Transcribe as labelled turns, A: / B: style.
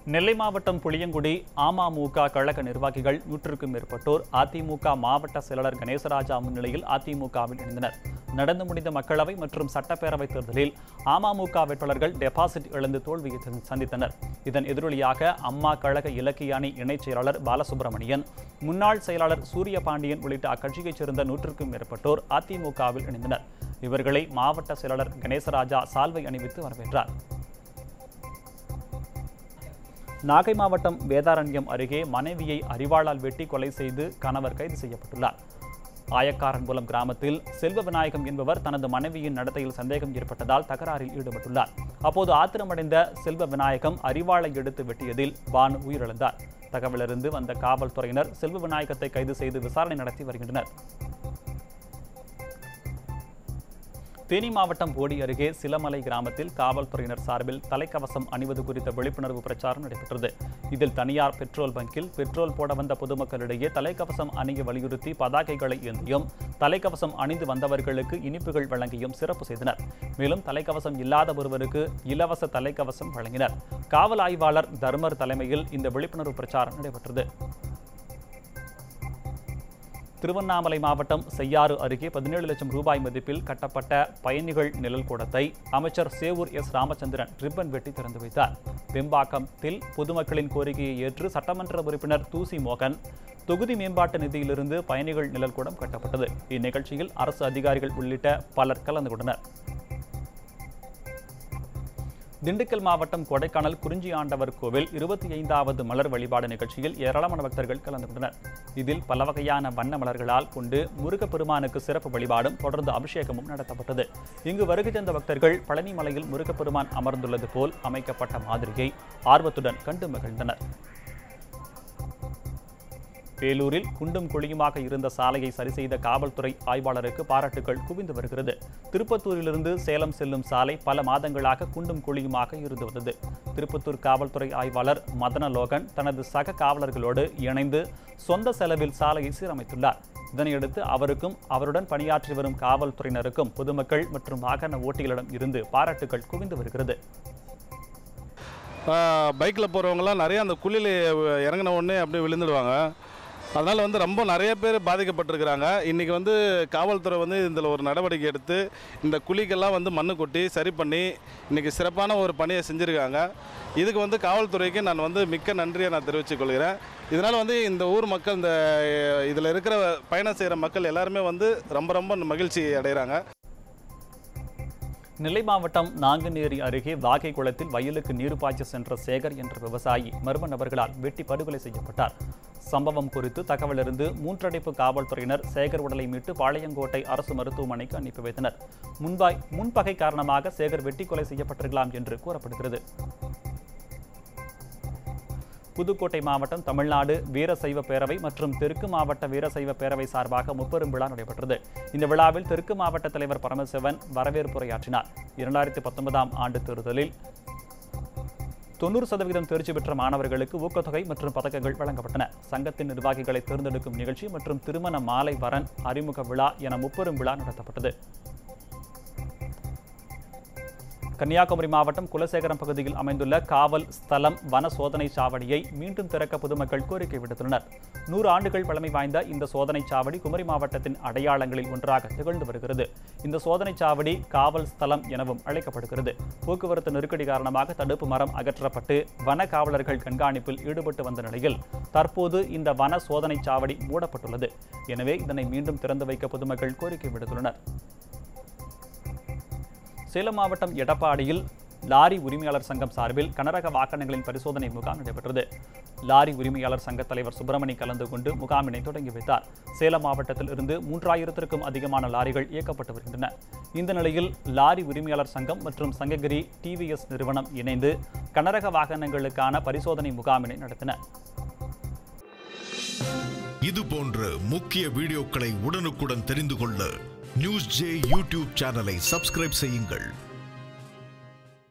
A: நெல்லை மாவட்டம் புளியங்குடி அமமுக கழக நிர்வாகிகள் நூற்றுக்கும் மேற்பட்டோர் அதிமுக மாவட்ட செயலாளர் கணேசராஜா முன்னிலையில் அதிமுகவில் இணைந்தனர் நடந்து முடிந்த மக்களவை மற்றும் சட்டப்பேரவைத் தேர்தலில் அமமுக வேட்பாளர்கள் டெபாசிட் இழந்து தோல்வியை சந்தி- சந்தித்தனர் இதன் எதிரொலியாக அம்மா கழக இலக்கிய அணி இணைச் செயலாளர் பாலசுப்ரமணியன் முன்னாள் செயலாளர் சூரியபாண்டியன் உள்ளிட்ட அக்கட்சியைச் சேர்ந்த நூற்றுக்கும் மேற்பட்டோர் அதிமுகவில் இணைந்தனர் இவர்களை மாவட்ட செயலாளர் கணேசராஜா சால்வை அணிவித்து வரவேற்றார் நாகை மாவட்டம் வேதாரண்யம் அருகே மனைவியை அரிவாளால் வெட்டி கொலை செய்து கணவர் கைது செய்யப்பட்டுள்ளார் ஆயக்காரன்புலம் கிராமத்தில் செல்வ விநாயகம் என்பவர் தனது மனைவியின் நடத்தையில் சந்தேகம் ஏற்பட்டதால் தகராறில் ஈடுபட்டுள்ளார் அப்போது ஆத்திரமடைந்த செல்வ விநாயகம் அரிவாளை எடுத்து வெட்டியதில் பானு உயிரிழந்தார் தகவலிருந்து வந்த காவல்துறையினர் செல்வ விநாயகத்தை கைது செய்து விசாரணை நடத்தி வருகின்றனர் தேனி மாவட்டம் போடி அருகே சிலமலை கிராமத்தில் காவல்துறையினர் சார்பில் தலைக்கவசம் அணிவது குறித்த விழிப்புணர்வு பிரச்சாரம் நடைபெற்றது இதில் தனியார் பெட்ரோல் பங்கில் பெட்ரோல் போட வந்த பொதுமக்களிடையே தலைக்கவசம் அணிய வலியுறுத்தி பதாகைகளை ஏந்தியும் தலைக்கவசம் அணிந்து வந்தவர்களுக்கு இனிப்புகள் வழங்கியும் சிறப்பு செய்தனர் மேலும் தலைக்கவசம் இல்லாத ஒருவருக்கு இலவச தலைக்கவசம் வழங்கினர் காவல் ஆய்வாளர் தர்மர் தலைமையில் இந்த விழிப்புணர்வு பிரச்சாரம் நடைபெற்றது திருவண்ணாமலை மாவட்டம் செய்யாறு அருகே பதினேழு லட்சம் ரூபாய் மதிப்பில் கட்டப்பட்ட பயணிகள் நிழல் கூடத்தை அமைச்சர் சேவூர் எஸ் ராமச்சந்திரன் ரிப்பன் வெட்டி திறந்து வைத்தார் வெம்பாக்கத்தில் பொதுமக்களின் கோரிக்கையை ஏற்று சட்டமன்ற உறுப்பினர் தூசி மோகன் தொகுதி மேம்பாட்டு நிதியிலிருந்து பயணிகள் நிழல் கூடம் கட்டப்பட்டது இந்நிகழ்ச்சியில் அரசு அதிகாரிகள் உள்ளிட்ட பலர் கலந்து கொண்டனர் திண்டுக்கல் மாவட்டம் கொடைக்கானல் குறிஞ்சி ஆண்டவர் கோவில் இருபத்தி ஐந்தாவது மலர் வழிபாடு நிகழ்ச்சியில் ஏராளமான பக்தர்கள் கலந்து கொண்டனர் இதில் பல வகையான வண்ண மலர்களால் கொண்டு முருகப்பெருமானுக்கு சிறப்பு வழிபாடும் தொடர்ந்து அபிஷேகமும் நடத்தப்பட்டது இங்கு வருகை தந்த பக்தர்கள் பழனி மலையில் முருகப்பெருமான் அமர்ந்துள்ளது போல் அமைக்கப்பட்ட மாதிரியை ஆர்வத்துடன் கண்டு மகிழ்ந்தனர் வேலூரில் குண்டும் குழியுமாக இருந்த சாலையை சரி செய்த காவல்துறை ஆய்வாளருக்கு பாராட்டுகள் குவிந்து வருகிறது திருப்பத்தூரிலிருந்து சேலம் செல்லும் சாலை பல மாதங்களாக குண்டும் குழியுமாக இருந்து வந்தது திருப்பத்தூர் காவல்துறை ஆய்வாளர் மதனலோகன் தனது சக காவலர்களோடு இணைந்து சொந்த செலவில் சாலையை சீரமைத்துள்ளார் இதனையடுத்து அவருக்கும் அவருடன் பணியாற்றி வரும் காவல்துறையினருக்கும் பொதுமக்கள் மற்றும் வாகன ஓட்டிகளிடம் இருந்து பாராட்டுகள் குவிந்து வருகிறது
B: பைக்கில் போகிறவங்கலாம் நிறைய அந்த குழியில் இறங்கின உடனே அப்படியே விழுந்துடுவாங்க அதனால் வந்து ரொம்ப நிறைய பேர் பாதிக்கப்பட்டிருக்கிறாங்க இன்றைக்கி வந்து காவல்துறை வந்து இதில் ஒரு நடவடிக்கை எடுத்து இந்த குழிக்கெல்லாம் வந்து மண்ணு கொட்டி சரி பண்ணி இன்றைக்கி சிறப்பான ஒரு பணியை செஞ்சுருக்காங்க இதுக்கு வந்து காவல்துறைக்கு நான் வந்து மிக்க நன்றியை நான் தெரிவித்துக் கொள்கிறேன் இதனால் வந்து இந்த ஊர் மக்கள் இந்த இதில் இருக்கிற பயணம் செய்கிற மக்கள் எல்லாருமே வந்து ரொம்ப ரொம்ப மகிழ்ச்சி அடைகிறாங்க
A: நெல்லை மாவட்டம் நாங்குநேரி அருகே வாகை குளத்தில் வயலுக்கு நீர் பாய்ச்ச சென்ற சேகர் என்ற விவசாயி மர்ம நபர்களால் வெட்டி படுகொலை செய்யப்பட்டார் சம்பவம் குறித்து தகவலறிந்து மூன்றடைப்பு காவல்துறையினர் சேகர் உடலை மீட்டு பாளையங்கோட்டை அரசு மருத்துவமனைக்கு அனுப்பி வைத்தனர் முன்பாய் முன்பகை காரணமாக சேகர் வெட்டி கொலை செய்யப்பட்டிருக்கலாம் என்று கூறப்படுகிறது புதுக்கோட்டை மாவட்டம் தமிழ்நாடு வீரசைவ பேரவை மற்றும் தெற்கு மாவட்ட வீரசைவ பேரவை சார்பாக முப்பெரும் விழா நடைபெற்றது இந்த விழாவில் தெற்கு மாவட்ட தலைவர் பரமசிவன் வரவேற்புரையாற்றினார் இரண்டாயிரத்தி பத்தொன்பதாம் ஆண்டு தேர்தலில் தொண்ணூறு சதவீதம் தேர்ச்சி பெற்ற மாணவர்களுக்கு ஊக்கத்தொகை மற்றும் பதக்கங்கள் வழங்கப்பட்டன சங்கத்தின் நிர்வாகிகளை தேர்ந்தெடுக்கும் நிகழ்ச்சி மற்றும் திருமண மாலை வரன் அறிமுக விழா என முப்பெரும் விழா நடத்தப்பட்டது கன்னியாகுமரி மாவட்டம் குலசேகரம் பகுதியில் அமைந்துள்ள காவல் ஸ்தலம் வன சோதனை சாவடியை மீண்டும் திறக்க பொதுமக்கள் கோரிக்கை விடுத்துள்ளனர் நூறு ஆண்டுகள் பழமை வாய்ந்த இந்த சோதனை சாவடி குமரி மாவட்டத்தின் அடையாளங்களில் ஒன்றாக திகழ்ந்து வருகிறது இந்த சோதனை சாவடி காவல் ஸ்தலம் எனவும் அழைக்கப்படுகிறது போக்குவரத்து நெருக்கடி காரணமாக தடுப்பு மரம் அகற்றப்பட்டு வன காவலர்கள் கண்காணிப்பில் ஈடுபட்டு வந்த நிலையில் தற்போது இந்த வன சோதனை சாவடி மூடப்பட்டுள்ளது எனவே இதனை மீண்டும் திறந்து வைக்க பொதுமக்கள் கோரிக்கை விடுத்துள்ளனர் சேலம் மாவட்டம் எடப்பாடியில் லாரி உரிமையாளர் சங்கம் சார்பில் கனரக வாகனங்களின் பரிசோதனை முகாம் நடைபெற்றது லாரி உரிமையாளர் சங்க தலைவர் சுப்பிரமணி கலந்து கொண்டு முகாமினை தொடங்கி வைத்தார் சேலம் மாவட்டத்தில் இருந்து மூன்றாயிரத்திற்கும் அதிகமான லாரிகள் இயக்கப்பட்டு வருகின்றன இந்த நிலையில் லாரி உரிமையாளர் சங்கம் மற்றும் சங்ககிரி டிவிஎஸ் நிறுவனம் இணைந்து கனரக வாகனங்களுக்கான பரிசோதனை முகாமினை நடத்தின
C: இது போன்ற முக்கிய வீடியோக்களை உடனுக்குடன் தெரிந்து கொள்ள நியூஸ் ஜே யூடியூப் சேனலை சப்ஸ்கிரைப் செய்யுங்கள்